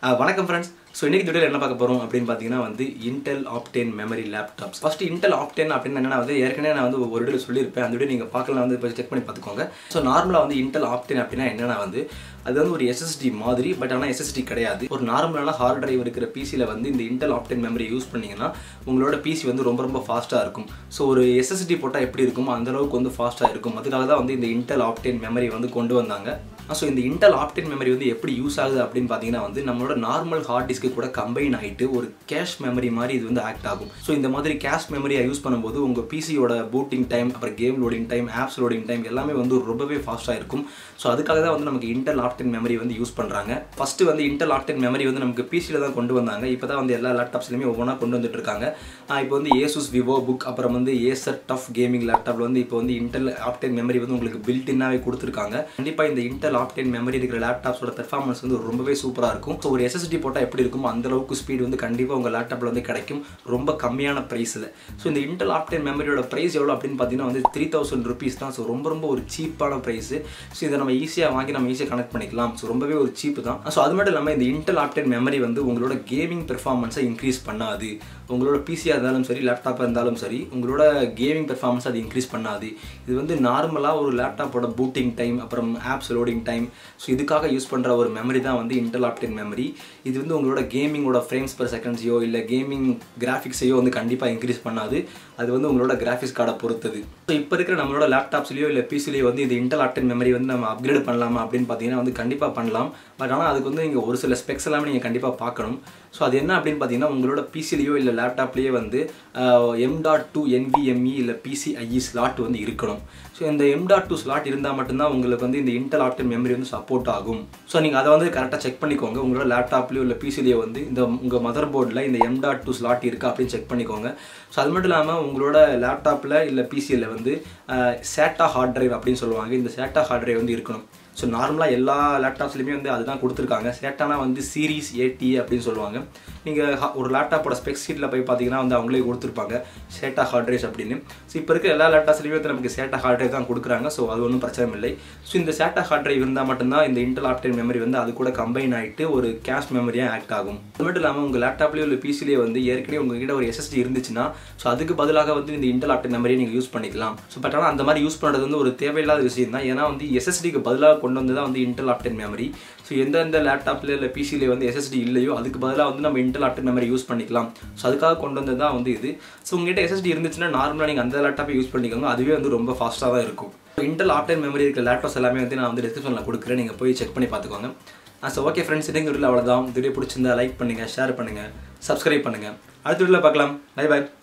அஹ் வணக்கம் friends so இன்னைக்கு வீடியோவில் என்ன பார்க்க போகிறோம் அப்படின்னு பார்த்தீங்கன்னா வந்து Intel Optane memory laptops first Intel Optane அப்படின்னு என்னன்னா வந்து ஏற்கனவே நான் வந்து ஒரு வீடியோ சொல்லியிருப்பேன் அந்த வீடியோ நீங்கள் பார்க்கலாம் வந்து இப்போ செக் பண்ணி பார்த்துக்கோங்க ஸோ நார்மலாக வந்து இன்டெல் ஆப்டென் அப்படின்னா என்னன்னா வந்து அது வந்து ஒரு எஸ்எஸ்டி மாதிரி பட் ஆனால் எஸ்எஸ்டி கிடையாது ஒரு நார்மலான ஹார்ட் டிரைவ் இருக்கிற பிசியில் வந்து இந்த இன்டெல் ஆப்டென் மெமரி யூஸ் பண்ணீங்கன்னா உங்களோட பிசி வந்து ரொம்ப ரொம்ப ஃபாஸ்ட்டாக இருக்கும் ஸோ ஒரு எஸ்எஸ்டி போட்டால் எப்படி இருக்குமோ அந்த அளவுக்கு வந்து ஃபாஸ்ட்டாக இருக்கும் அதுக்காக தான் வந்து இந்த இன்டெல் ஆப்டென் மெமரி வந்து கொண்டு வந்தாங்க ஸோ இந்த இன்டெல் ஆப்டென் மெமரி வந்து எப்படி யூஸ் ஆகுது அப்படின்னு பார்த்தீங்கன்னா வந்து நம்மளோட நார்மல் ஹார்ட் டிஸ்க்கு கூட கம்பைன் ஆகிட்டு ஒரு கேஷ் மெமரி மாதிரி இது வந்து ஆக்ட் ஆகும் ஸோ இந்த மாதிரி கேஷ் மெமரியை யூஸ் பண்ணும்போது உங்கள் பிசியோட பூட்டிங் டைம் அப்புறம் game loading time apps loading time எல்லாமே வந்து ரொம்பவே ஃபாஸ்ட்டாக இருக்கும் ஸோ அதுக்காக தான் வந்து நமக்கு இன்டெல் ஆப்டென் மெமரி வந்து யூஸ் பண்ணுறாங்க ஃபஸ்ட்டு வந்து இன்டெல் ஆப்டென் மெமரி வந்து நமக்கு பிசியில் தான் கொண்டு வந்தாங்க இப்போ தான் வந்து எல்லா லேப்டாப்ஸ்லையுமே ஒவ்வொன்றா கொண்டு வந்துட்டு இருக்காங்க இப்போ வந்து ஏசூஸ் விவோ புக் அப்புறம் வந்து ஏசர் டஃப் கேமிங் லேப்டாப்ல வந்து இப்போ வந்து இன்டெல் ஆப்டென் மெமரி வந்து உங்களுக்கு பில்டின்னாவே கொடுத்துருக்காங்க கண்டிப்பாக இந்த இன்டெல் ஆப்டென் மெமரி இருக்கிற லேப்டாப்ஸோட பெர்ஃபார்மன்ஸ் வந்து ரொம்பவே சூப்பராக இருக்கும் ஸோ ஒரு எஸ்எஸ்டி போட்டால் எப்படி இருக்குமோ அந்த அளவுக்கு ஸ்பீட் வந்து கண்டிப்பாக உங்கள் லேப்டாப்பில் வந்து கிடைக்கும் ரொம்ப கம்மியான ப்ரைஸில் ஸோ இந்த இன்டெல் ஆப்டென் மெமரியோட ப்ரைஸ் எவ்வளோ அப்படின்னு பார்த்தீங்கன்னா வந்து த்ரீ தௌசண்ட் ருபீஸ் தான் ஸோ ரொம்ப ரொம்ப ஒரு சீப்பான ப்ரைஸு ஸோ இதை நம்ம ஈஸியாக வாங்கி நம்ம ஈஸியாக கனெக்ட் பண்ணிக்கலாம் ஸோ ரொம்பவே ஒரு சீப்பு தான் ஸோ அது மட்டும் இல்லாமல் இந்த இன்டெல் ஆப்டென் மெமரி வந்து உங்களோட கேமிங் பெர்ஃபார்மன்ஸை இன்க்ரீஸ் பண்ணாது உங்களோட பிசியாக இருந்தாலும் சரி லேப்டாப்பாக இருந்தாலும் சரி உங்களோட கேமிங் பெர்ஃபார்மன்ஸ் அது இன்க்ரீஸ் பண்ணாது இது வந்து நார்மலாக ஒரு லேப்டாப்போட பூட்டிங் டைம் அப்புறம் ஆப்ஸ் லோடிங் டைம் ஸோ இதுக்காக யூஸ் பண்ணுற ஒரு மெமரி தான் வந்து இன்டெல் ஆப்டென் மெமரி இது வந்து உங்களோட கேமிங்கோட ஃப்ரேம்ஸ் பர் செகண்ட்ஸையோ இல்லை கேமிங் கிராஃபிக்ஸையோ வந்து கண்டிப்பாக இன்க்ரீஸ் பண்ணாது அது வந்து உங்களோட கிராஃபிக்ஸ் கார்டை பொறுத்தது ஸோ இப்போ இருக்கிற நம்மளோட லேப்டாப்ஸ்லையோ இல்லை பிசிலையோ வந்து இது இன்டெல் ஆப்டென் மெமரி வந்து நம்ம அப்கிரேட் பண்ணலாமா அப்படின்னு பார்த்தீங்கன்னா வந்து கண்டிப்பாக பண்ணலாம் பட் ஆனால் அதுக்கு வந்து நீங்கள் ஒரு சில ஸ்பெக்ஸ் எல்லாமே நீங்கள் கண்டிப்பாக பார்க்கணும் ஸோ அது என்ன அப்படின்னு பார்த்தீங்கன்னா உங்களோட பிசிலையோ இல்லை லேப்டாப்லேயே வந்து எம் டாட் டூ என்விஎம்இ இல்லை பிசிஐஇ ஸ்லாட் வந்து இருக்கணும் ஸோ இந்த எம் டாட் டூ ஸ்லாட் இருந்தால் மட்டும்தான் உங்களுக்கு வந்து இந்த இன்டெல் ஆப்டென் மெமரி வந்து சப்போர்ட் ஆகும் ஸோ நீங்கள் அதை வந்து கரெக்டாக செக் பண்ணிக்கோங்க உங்களோட லேப்டாப்லேயோ இல்லை பிசிலேயோ வந்து இந்த உங்கள் மதர் போர்டில் இந்த எம் டாட் டூ ஸ்லாட் இருக்கா அப்படின்னு செக் பண்ணிக்கோங்க ஸோ அது மட்டும் இல்லாமல் உங்களோட லேப்டாப்பில் இல்லை பிசியில் வந்து சேட்டா ஹார்ட் டிரைவ் அப்படின்னு சொல்லுவாங்க இந்த சேட்டா ஹார்ட் டிரைவ் வந்து இருக்கணும் ஸோ நார்மலாக எல்லா லேப்டாப்ஸ்லையுமே வந்து அதுதான் கொடுத்துருக்காங்க சேட்டானா வந்து சீரீஸ் ஏடி அப்படின்னு சொல்லுவாங்க நீங்கள் ஒரு லேப்டாப்போட ஸ்பெக்ஸ் ஷீட்டில் போய் பார்த்தீங்கன்னா வந்து அவங்களே கொடுத்துருப்பாங்க சேட்டா ஹார்ட் டிரைவ்ஸ் அப்படின்னு ஸோ இப்போ இருக்க எல்லா லேப்டாப்ஸ்லையுமே வந்து நமக்கு சேட்டா ஹார்ட் டிரைவ் தான் கொடுக்குறாங்க ஸோ அது ஒன்றும் பிரச்சனை இல்லை ஸோ இந்த சேட்டா ஹார்ட் டிரைவ் இருந்தால் மட்டும்தான் இந்த இன்டெல் ஆப்டென் மெமரி வந்து அது கூட கம்பைன் ஆகிட்டு ஒரு கேஷ் மெமரியாக ஆக்ட் ஆகும் அது மட்டும் இல்லாமல் உங்கள் லேப்டாப்லேயோ இல்லை பிசிலேயே வந்து ஏற்கனவே உங்ககிட்ட ஒரு எஸ்எஸ்டி இருந்துச்சுன்னா ஸோ அதுக்கு பதிலாக வந்து இந்த இன்டெல் ஆப்டென் மெமரியை நீங்கள் யூஸ் பண்ணிக்கலாம் ஸோ பட் ஆனால் அந்த மாதிரி யூஸ் பண்ணுறது வந்து ஒரு தேவையில்லாத விஷயம் தான் ஏன்னா வந்து எஸ்எஸ்டிக்கு பதிலாக கொண்டு வந்து தான் வந்து இன்டெல் ஆப்டென் மெமரி ஸோ எந்தெந்த லேப்டாப்ல இல்லை பிசியில் வந்து எஸ்எஸ்டி இல்லையோ அதுக்கு பதிலாக வந்து நம்ம இன்டெல் ஆப்டென் மெமரி யூஸ் பண்ணிக்கலாம் ஸோ அதுக்காக கொண்டு வந்தது தான் வந்து இது ஸோ உங்ககிட்ட எஸ்எஸ்டி இருந்துச்சுன்னா நார்மலாக நீங்கள் அந்த லேப்டாப்பை யூஸ் பண்ணிக்கோங்க அதுவே வந்து ரொம்ப ஃபாஸ்ட்டாக தான் இருக்கும் இன்டெல் ஆப்டென் மெமரி இருக்கிற லேப்டாப்ஸ் எல்லாமே வந்து நான் வந்து டிஸ்கிரிப்ஷனில் கொடுக்குறேன் நீங்கள் போய் செக் பண்ணி பார்த்துக்கோங்க ஸோ ஓகே ஃப்ரெண்ட்ஸ் இதே வீடியோ அவ்வளோதான் வீடியோ பிடிச்சிருந்தா லைக் பண்ணுங்கள் ஷேர் பண்ணுங்கள் சப்ஸ்கிரைப் பண்ணுங்கள் அடுத்த வீடியோவில் பார்க்கலாம் பை பாய்